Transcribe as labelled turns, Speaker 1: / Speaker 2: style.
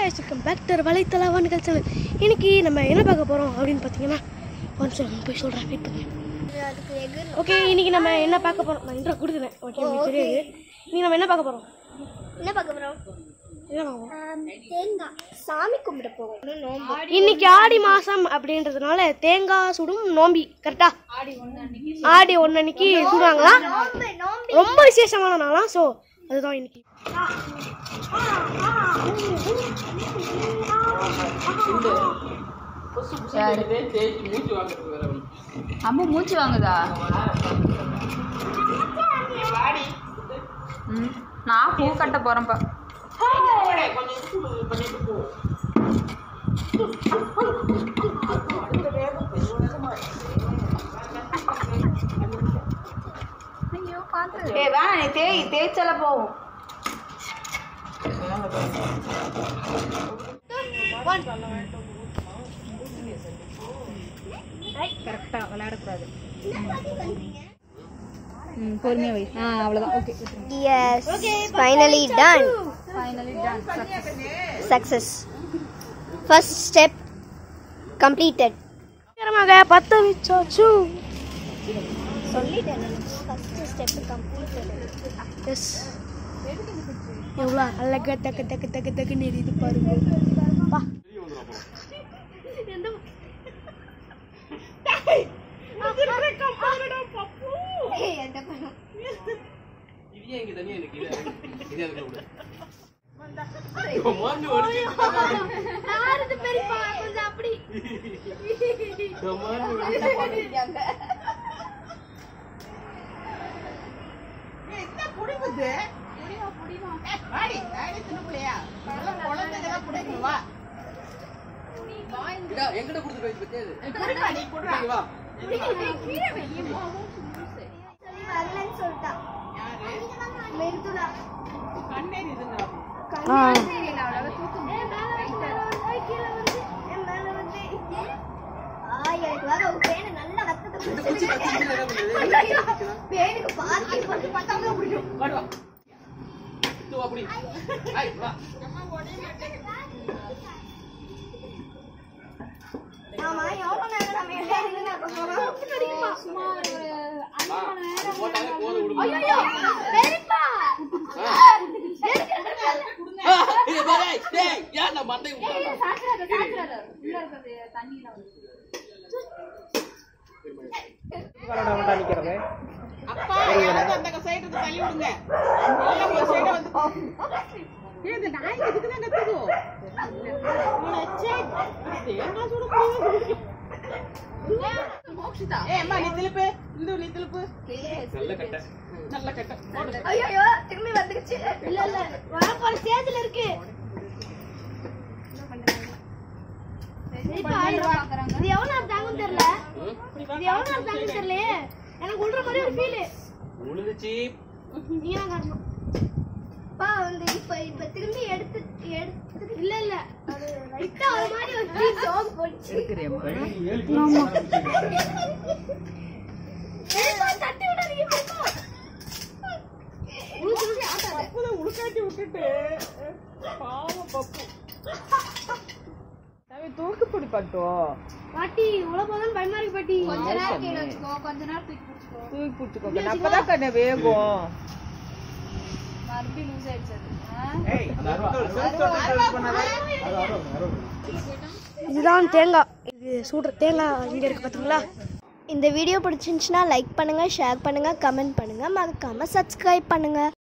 Speaker 1: guys welcome back to வலைத்தள வான்கள் channel இன்னைக்கு நம்ம என்ன பார்க்க போகிறோம் அப்படின்னு பார்த்தீங்கன்னா ஒன் செகண்ட் போய் சொல்கிறேன் வெயிட் பண்ணுங்க
Speaker 2: அதுக்கு எகு
Speaker 1: ஓகே இன்னைக்கு நம்ம என்ன பார்க்க போகிறோம் நான் இன்ட்ரோ கொடுக்குறேன் ஓகே உங்களுக்கு தெரியாது இன்னைக்கு நம்ம என்ன பார்க்க போகிறோம்
Speaker 2: என்ன பார்க்க போகிறோம்
Speaker 1: என்ன பார்க்க போகிறோம்
Speaker 2: தேங்காய் சாமி கும்பிட போவோம் இன்னும் நோம்பு
Speaker 1: இன்னைக்கு ஆடி மாதம் அப்படின்றதுனால தேங்காய் சுடும் நோம்பி கரெக்டா ஆடி ஒன்று அன்னைக்கு சுடுவாங்களாம்
Speaker 2: நோம்பு நோம்பு
Speaker 1: ரொம்ப விசேஷமான நாளாம் ஸோ அதுதான் இன்னைக்கு
Speaker 3: அம்மா மூச்சு வாங்குதா ம், நான் பூ கட்ட போறேன்ப்பா ஏய் வேணாம் நீ தேய் தேய்ச்சல போகும் கரெக்டாக விளையாடக்கூடாது ம் பொறுமையாக வை ஆ அவ்வளோதான் okay
Speaker 2: yes finally done
Speaker 3: finally done
Speaker 2: success first step completed
Speaker 1: சீக்கிரமாக பத்த வச்சாச்சு
Speaker 2: சொல்லிட்டேன் ஃபர்ஸ்ட் ஸ்டெப் கம்ப்ளீட்டட்
Speaker 1: எஸ் எவ்வளோ அழகா டக்கு டக்கு டக்கு டக்குன்னு எரியுது பாருங்க பா
Speaker 2: வரலன்னு சொல்லிட்டா மெதுலா எனக்கு வேற ஒரு பேனு நல்ல ரத்தத்தை பேனுக்கு பாத்தி பத்து பத்தாம பிடிக்கும் ஆமா எவ்வளவு நேரம் நம்ம எல்லாம் இருந்து அப்ப போறோம் சும்மா ஐயோ பெரியப்பா ஐயோ திரும்பி வந்துருச்சு இல்ல இல்ல வர போற ஸ்டேஜ்ல இருக்கு பெரியப்பா, இது எவ்வளவு நேரம் தாங்கும் தெரியல இது எவ்வளவு நேரம் தாங்கும் தெரியலையே எனக்கு உள்ள மாதிரி ஒரு ஃபீல் நீங்க தான் காரணம் பா வந்து இப்ப இப்ப திரும்பி எடுத்து எடுத்து இல்ல இல்ல அது லைட்டா ஒரு மாதிரி ஒரு ஃபீல் ஜோக் போச்சு பெரியப்பா, தட்டி விடாதீங்க பெரியப்பா. ஊசி ஊசி ஆட்டாத.
Speaker 3: தூக்குப்பிடி பட்டுவோம்
Speaker 1: பாட்டி இவ்வளவு போதும் பயமா இருக்கு பாட்டி
Speaker 3: கொஞ்ச நேரம் கீழே வச்சுக்கோ கொஞ்ச நேரம் தூக்கி பிடிச்சிக்கோ தூக்கி பிடிச்சிக்கோ அப்பதான் கண்ணு வேகும் மறுபடியும் லூஸ் ஆயிடுச்சு
Speaker 1: இதுதான் தேங்காய் இது சூடுற தேங்காய் இங்க இருக்கு பாத்தீங்களா
Speaker 2: இந்த வீடியோ பிடிச்சிருந்துச்சுன்னா லைக் பண்ணுங்க ஷேர் பண்ணுங்க கமெண்ட் பண்ணுங்க மறக்காம சப்ஸ்கிரைப் பண்ணுங்க